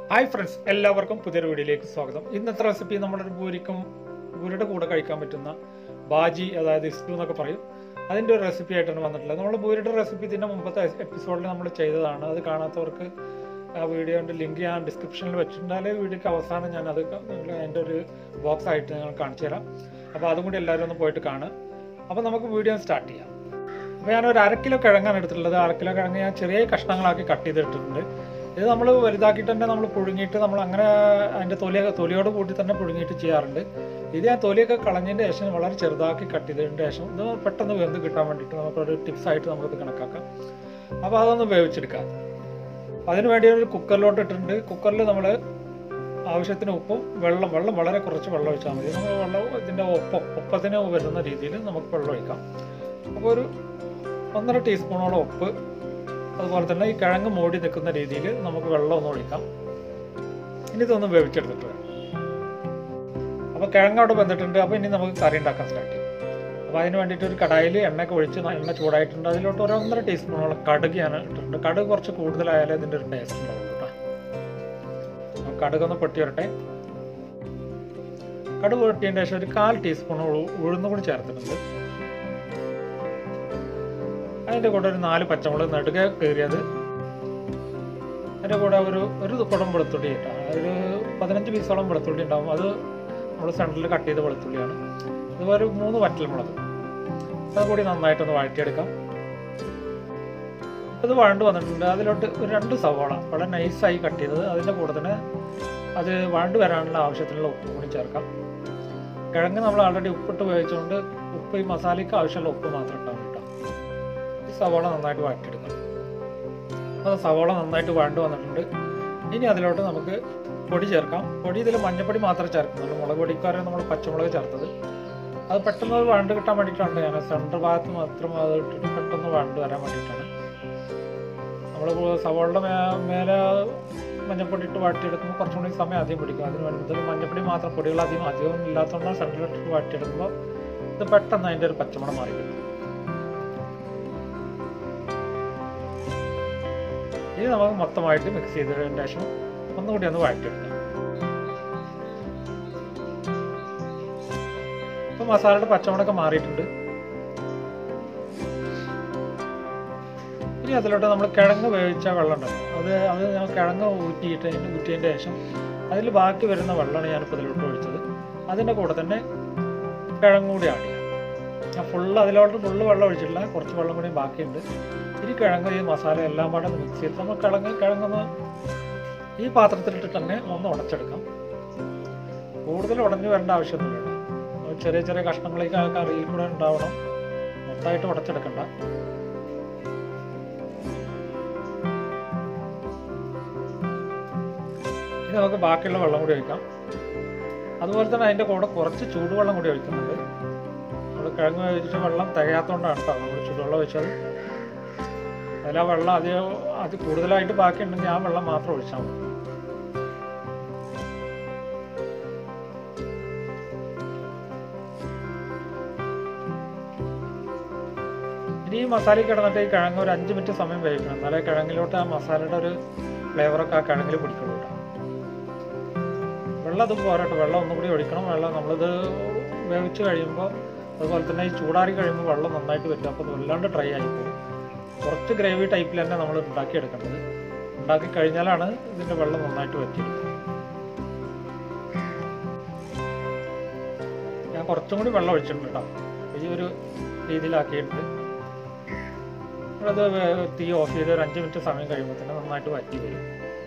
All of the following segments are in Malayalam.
ഹായ് ഫ്രണ്ട്സ് എല്ലാവർക്കും പുതിയൊരു വീഡിയോയിലേക്ക് സ്വാഗതം ഇന്നത്തെ റെസിപ്പി നമ്മളൊരു പൂരിക്കും പൂരിയുടെ കൂടെ കഴിക്കാൻ പറ്റുന്ന ബാജി അതായത് ഇസ്റ്റു എന്നൊക്കെ പറയും അതിൻ്റെ ഒരു റെസിപ്പി ആയിട്ടാണ് വന്നിട്ടുള്ളത് നമ്മൾ പൂരിയുടെ റെസിപ്പി ഇതിൻ്റെ മുമ്പത്തെ എപ്പിസോഡിൽ നമ്മൾ ചെയ്തതാണ് അത് കാണാത്തവർക്ക് ആ വീഡിയോൻ്റെ ലിങ്ക് ഞാൻ ഡിസ്ക്രിപ്ഷനിൽ വെച്ചിട്ടുണ്ട് അല്ലെങ്കിൽ വീഡിയോക്ക് അവസാനം ഞാൻ അത് അതിൻ്റെ ഒരു ബോക്സ് ആയിട്ട് നിങ്ങൾ കാണിച്ചു തരാം അപ്പോൾ അതും കൂടി എല്ലാവരും ഒന്ന് പോയിട്ട് കാണുക അപ്പോൾ നമുക്ക് വീഡിയോ സ്റ്റാർട്ട് ചെയ്യാം അപ്പോൾ ഞാൻ ഒരു അര കിലോ കിഴങ്ങാണ് എടുത്തിട്ടുള്ളത് അര കിലോ കിഴങ്ങ് ഞാൻ ചെറിയ കഷ്ണങ്ങളാക്കി കട്ട് ചെയ്തിട്ടിട്ടുണ്ട് ഇത് നമ്മൾ വലുതാക്കിയിട്ട് തന്നെ നമ്മൾ പുഴുങ്ങിയിട്ട് നമ്മൾ അങ്ങനെ അതിൻ്റെ തൊലി തൊലിയോട് കൂട്ടി തന്നെ പുഴുങ്ങിയിട്ട് ചെയ്യാറുണ്ട് ഇത് ഞാൻ തൊലിയൊക്കെ കളഞ്ഞതിൻ്റെ ശേഷം വളരെ ചെറുതാക്കി കട്ട് ചെയ്തതിൻ്റെ ശേഷം ഇത് പെട്ടെന്ന് വെന്ത് കിട്ടാൻ വേണ്ടിയിട്ട് നമുക്കൊരു ടിപ്സ് ആയിട്ട് നമുക്കിത് കണക്കാക്കാം അപ്പോൾ അതൊന്ന് വേവിച്ചെടുക്കാം അതിന് വേണ്ടി ഒരു കുക്കറിലോട്ട് ഇട്ടിട്ടുണ്ട് കുക്കറിൽ നമ്മൾ ആവശ്യത്തിന് ഉപ്പും വെള്ളം വെള്ളം വളരെ കുറച്ച് വെള്ളം ഒഴിച്ചാൽ മതി നമ്മൾ വെള്ളം ഇതിൻ്റെ ഒപ്പം ഒപ്പത്തിന് വരുന്ന രീതിയിൽ നമുക്ക് വെള്ളം ഒഴിക്കാം അപ്പോൾ ഒരു ഒന്നര ടീസ്പൂണോളം ഉപ്പ് അതുപോലെ തന്നെ ഈ കിഴങ്ങ് മൂടി നിൽക്കുന്ന രീതിയിൽ നമുക്ക് വെള്ളം ഒന്ന് ഒഴിക്കാം ഇനി ഇതൊന്ന് വേവിച്ചെടുത്തിട്ട് വരാം അപ്പോൾ കിഴങ്ങ് അവിടെ വെന്തിട്ടുണ്ട് അപ്പോൾ ഇനി നമുക്ക് കറി ഉണ്ടാക്കാൻ സ്റ്റാർട്ട് ചെയ്യാം അപ്പോൾ അതിന് വേണ്ടിയിട്ട് ഒരു കടായിൽ എണ്ണയൊക്കെ ഒഴിച്ച് എണ്ണ ചൂടായിട്ടുണ്ട് അതിലോട്ട് ഒരു ഒന്നര ടീസ്പൂണോളം കടുക് ഞാൻ ഇട്ടിട്ടുണ്ട് കടുക് കുറച്ച് കൂടുതലായാലേ ഇതിൻ്റെ ഒരു ടേസ്റ്റ് ഉണ്ടാവുള്ളൂ കേട്ടോ അപ്പോൾ കടുക് ഒന്ന് പൊട്ടി വരട്ടെ കടുക് പൊട്ടിയതിൻ്റെ ശേഷം ഒരു കാൽ ടീസ്പൂൺ ഉഴുന്നും കൂടി ചേർത്തിട്ടുണ്ട് അതിൻ്റെ കൂടെ ഒരു നാല് പച്ചമുളക് നടുക കയറിയത് അതിൻ്റെ കൂടെ ഒരു ഒരു കുടം വെളുത്തുള്ളി ഇട്ടാ ഒരു പതിനഞ്ച് പീസോളം വെളുത്തുള്ളി ഉണ്ടാവും അത് നമ്മൾ സെൻറ്ററിൽ കട്ട് ചെയ്ത വെളുത്തുള്ളിയാണ് ഇതുപോലെ ഒരു മൂന്ന് വറ്റൽമുളക് അത് കൂടി നന്നായിട്ടൊന്ന് വഴറ്റിയെടുക്കാം ഇത് വഴണ്ട് വന്നിട്ടുണ്ട് അതിലോട്ട് ഒരു രണ്ട് സവാള വളരെ നൈസായി കട്ട് ചെയ്തത് അതിൻ്റെ കൂടെ തന്നെ അത് വഴണ്ട് വരാനുള്ള ആവശ്യത്തിനുള്ള ഉപ്പ് കൂടി ചേർക്കാം കിഴങ്ങ് നമ്മൾ ആൾറെഡി ഉപ്പിട്ട് ഉപയോഗിച്ചുകൊണ്ട് ഉപ്പ് ഈ മസാലയ്ക്ക് ആവശ്യമുള്ള ഉപ്പ് മാത്രം ഇട്ടാൽ കേട്ടോ ഈ സവാള നന്നായിട്ട് വഴറ്റിയെടുക്കാം അത് സവാള നന്നായിട്ട് വഴണ്ട് വന്നിട്ടുണ്ട് ഇനി അതിലോട്ട് നമുക്ക് പൊടി ചേർക്കാം പൊടി ഇതിൽ മഞ്ഞപ്പൊടി മാത്രമേ ചേർക്കുന്നുള്ളൂ മുളക് പൊടിക്കാരെ നമ്മൾ പച്ചമുളക് ചേർത്തത് അത് പെട്ടെന്ന് അത് വഴണ്ട് കിട്ടാൻ വേണ്ടിയിട്ടാണ് ഞാൻ സെൻറ്റർ ഭാഗത്ത് മാത്രം അത് ഇട്ടിട്ട് പെട്ടെന്ന് വഴണ്ട് വരാൻ വേണ്ടിയിട്ടാണ് നമ്മൾ സവാളയുടെ മേ മേലെ മഞ്ഞപ്പൊടി ഇട്ട് വഴറ്റിയെടുക്കുമ്പോൾ കുറച്ചും കൂടി സമയം അധികം പിടിക്കും അതിന് വേണ്ടി ഇതിൽ മഞ്ഞപ്പൊടി മാത്രം പൊടികൾ അധികം അധികം ഇല്ലാത്തതുകൊണ്ടാണ് സെൻറ്ററിൽ ഇട്ടിട്ട് വഴറ്റിയെടുക്കുമ്പോൾ ഇത് പെട്ടെന്ന് അതിൻ്റെ ഒരു പച്ചമണം മാറി കിട്ടും ഇനി നമുക്ക് മൊത്തമായിട്ട് മിക്സ് ചെയ്തതിന് ശേഷം ഒന്നുകൂടി ഒന്ന് വഴറ്റിയെടുക്കാം ഇപ്പൊ മസാലയുടെ പച്ചമുളകൊക്കെ മാറിയിട്ടുണ്ട് ഇനി അതിലോട്ട് നമ്മൾ കിഴങ്ങ് വേവിച്ച വെള്ളം ഉണ്ടല്ലോ അത് അത് ഞാൻ കിഴങ്ങ് ഊറ്റിയിട്ട് അതിന് ഊറ്റിയതിൻ്റെ ശേഷം അതിൽ ബാക്കി വരുന്ന വെള്ളമാണ് ഞാനിപ്പോൾ ഇതിലോട്ട് ഒഴിച്ചത് അതിൻ്റെ കൂടെ തന്നെ കിഴങ്ങ് കൂടി ആഡ് ചെയ്യാം ഞാൻ ഫുള്ള് അതിലോട്ട് ഫുള്ള് വെള്ളം ഒഴിച്ചിട്ടില്ല കുറച്ച് വെള്ളം കൂടി ബാക്കിയുണ്ട് ഇനി കിഴങ്ങ് ഈ മസാല എല്ലാം പാടെ മിക്സ് ചെയ്ത് നമ്മൾ കിഴങ്ങ് കിഴങ്ങൊന്ന് ഈ പാത്രത്തിലിട്ട് തന്നെ ഒന്ന് ഉടച്ചെടുക്കാം കൂടുതൽ ഉടഞ്ഞു വരേണ്ട ആവശ്യമൊന്നുമില്ല കേട്ടോ ചെറിയ ചെറിയ കഷ്ണങ്ങളൊക്കെ ആ കറിയിൽ കൂടെ ഉണ്ടാവണം മൊത്തമായിട്ട് ഉടച്ചെടുക്കണ്ട ഇനി നമുക്ക് ബാക്കിയുള്ള വെള്ളം കൂടി ഒഴിക്കാം അതുപോലെ തന്നെ അതിൻ്റെ കൂടെ കുറച്ച് ചൂടുവെള്ളം കൂടി ഒഴിക്കുന്നുണ്ട് നമ്മൾ കിഴങ്ങ് ഒഴിച്ചിട്ട് വെള്ളം തികയാത്തതുകൊണ്ടാണ് കേട്ടോ നമ്മൾ ചൂടുവെള്ളം ഒഴിച്ചത് അതിൽ ആ വെള്ളം അധികം അത് കൂടുതലായിട്ട് ബാക്കിയുണ്ടെങ്കിൽ ആ വെള്ളം മാത്രം ഒഴിച്ചാൽ മതി ഇനി ഈ മസാല കിടന്നിട്ട് ഈ കിഴങ്ങ് ഒരു അഞ്ച് മിനിറ്റ് സമയം വേവിക്കണം എന്നാലേ കിഴങ്ങിലോട്ട് ആ മസാലയുടെ ഒരു ഫ്ലേവറൊക്കെ ആ കിഴങ്ങിൽ പിടിക്കുള്ളൂ കേട്ടോ വെള്ളം അതും പോരാട്ടോ വെള്ളം ഒന്നും കൂടി ഒഴിക്കണം വെള്ളം നമ്മളിത് വേവിച്ച് കഴിയുമ്പോൾ അതുപോലെ തന്നെ ഈ ചൂടാറി കഴിയുമ്പോൾ വെള്ളം നന്നായിട്ട് വരും അപ്പോൾ അത് വല്ലാണ്ട് ഡ്രൈ ആയി പോകും കുറച്ച് ഗ്രേവി ടൈപ്പിൽ തന്നെ നമ്മൾ ഉണ്ടാക്കിയെടുക്കേണ്ടത് ഉണ്ടാക്കി കഴിഞ്ഞാലാണ് ഇതിൻ്റെ വെള്ളം നന്നായിട്ട് വറ്റിയെടുക്കുക ഞാൻ കുറച്ചും കൂടി വെള്ളം ഒഴിച്ചിട്ടുണ്ട് കേട്ടോ ഈ ഒരു രീതിയിലാക്കിയിട്ടുണ്ട് അത് തീ ഓഫ് ചെയ്ത് ഒരു അഞ്ച് മിനിറ്റ് സമയം കഴിയുമ്പോൾ തന്നെ നന്നായിട്ട് വറ്റി വരും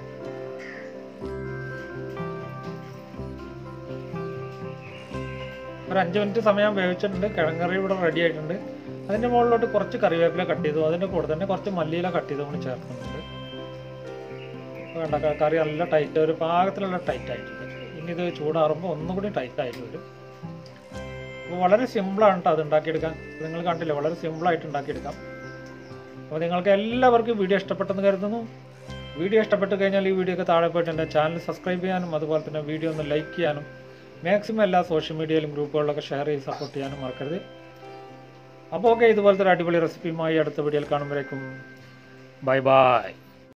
ഒരു അഞ്ച് മിനിറ്റ് സമയം വേവിച്ചിട്ടുണ്ട് കിഴങ്ങറി ഇവിടെ റെഡി ആയിട്ടുണ്ട് അതിൻ്റെ മുകളിലോട്ട് കുറച്ച് കറിവേപ്പില കട്ട് ചെയ്തു അതിൻ്റെ കൂടെ തന്നെ കുറച്ച് മല്ലിയില കട്ട് ചെയ്ത് കൂടി ചേർക്കുന്നുണ്ട് വേണ്ട കറി നല്ല ടൈറ്റ് ഒരു പാകത്തിലുള്ള ടൈറ്റ് ആയിട്ടുണ്ട് ഇനി ഇത് ചൂടാറുമ്പോൾ ഒന്നും കൂടി ടൈറ്റ് ആയിട്ട് വരും അപ്പോൾ വളരെ സിമ്പിളാണ് കേട്ടോ അത് ഉണ്ടാക്കിയെടുക്കാൻ നിങ്ങൾ കണ്ടില്ലേ വളരെ സിമ്പിളായിട്ട് ഉണ്ടാക്കിയെടുക്കാം അപ്പോൾ നിങ്ങൾക്ക് എല്ലാവർക്കും വീഡിയോ ഇഷ്ടപ്പെട്ടെന്ന് കരുതുന്നു വീഡിയോ ഇഷ്ടപ്പെട്ട് കഴിഞ്ഞാൽ ഈ വീഡിയോക്ക് താഴെ പോയിട്ട് എൻ്റെ ചാനൽ സബ്സ്ക്രൈബ് ചെയ്യാനും അതുപോലെ തന്നെ വീഡിയോ ഒന്ന് ലൈക്ക് ചെയ്യാനും മാക്സിമം എല്ലാ സോഷ്യൽ മീഡിയയിലും ഗ്രൂപ്പുകളിലൊക്കെ ഷെയർ ചെയ്ത് സപ്പോർട്ട് ചെയ്യാനും മറക്കരുത് അപ്പോൾ ഓക്കെ ഇതുപോലത്തെ ഒരു അടിപൊളി റെസിപ്പിയുമായി അടുത്ത വീഡിയോയിൽ കാണുമ്പോഴേക്കും ബൈ ബൈ